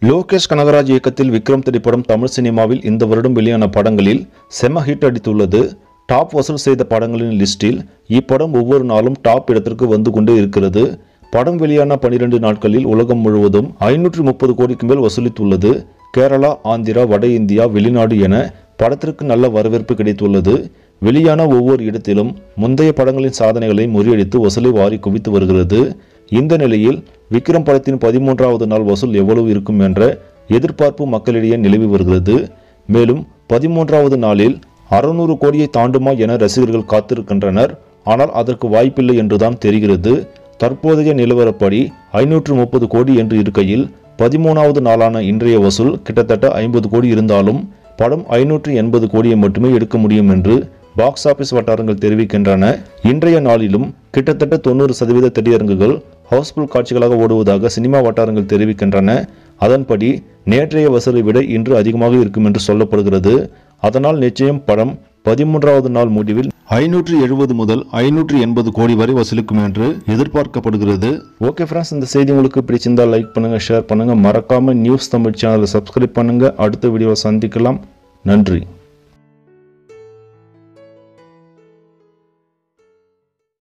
லோகேஷ் கனகராஜ் இயக்கத்தில் விக்ரம் திரைப்படம் தமிழ் சினிமாவில் இந்த வருடம் வெளியான படங்களில் செம ஹிட் அடித்துள்ளது டாப் வசூல் செய்த படங்களின் லிஸ்டில் இப்படம் ஒவ்வொரு நாளும் டாப் இடத்திற்கு வந்து கொண்டே இருக்கிறது படம் வெளியான பனிரெண்டு நாட்களில் உலகம் முழுவதும் ஐநூற்று முப்பது கோடிக்கு மேல் வசூலித்துள்ளது கேரளா ஆந்திரா வட இந்தியா வெளிநாடு என படத்திற்கு நல்ல வரவேற்பு கிடைத்துள்ளது வெளியான ஒவ்வொரு இடத்திலும் முந்தைய படங்களின் சாதனைகளை முறியடித்து வசூலை வாரி குவித்து வருகிறது இந்த நிலையில் விக்ரம் படத்தின் பதிமூன்றாவது நாள் வசூல் எவ்வளவு இருக்கும் என்ற எதிர்பார்ப்பு மக்களிடையே நிலவி வருகிறது மேலும் பதிமூன்றாவது நாளில் அறுநூறு கோடியை தாண்டுமா என ரசிகர்கள் காத்திருக்கின்றனர் ஆனால் அதற்கு வாய்ப்பில்லை என்றுதான் தெரிகிறது தற்போதைய நிலவரப்படி ஐநூற்று முப்பது கோடி என்று இருக்கையில் பதிமூணாவது நாளான இன்றைய வசூல் கிட்டத்தட்ட ஐம்பது கோடி இருந்தாலும் படம் ஐநூற்று எண்பது கோடியை மட்டுமே எடுக்க முடியும் என்று பாக்ஸ் ஆபீஸ் வட்டாரங்கள் தெரிவிக்கின்றன இன்றைய நாளிலும் கிட்டத்தட்ட தொண்ணூறு சதவீத திரையரங்குகள் ஹவுஸ்ஃபுல் காட்சிகளாக ஓடுவதாக சினிமா வட்டாரங்கள் தெரிவிக்கின்றன அதன்படி நேற்றைய வசூலை விட இன்று அதிகமாக இருக்கும் என்று சொல்லப்படுகிறது அதனால் நிச்சயம் படம் பதிமூன்றாவது நாள் முடிவில் ஐநூற்று எழுபது முதல் ஐநூற்று எண்பது கோடி வரை வசூலிக்கும் என்று எதிர்பார்க்கப்படுகிறது ஓகே ஃப்ரெண்ட்ஸ் இந்த செய்தி உங்களுக்கு பிடிச்சிருந்தா லைக் பண்ணுங்க ஷேர் பண்ணுங்க மறக்காம நியூஸ் தமிழ் சேனலை சப்ஸ்கிரைப் பண்ணுங்க அடுத்த வீடியோவை சந்திக்கலாம் நன்றி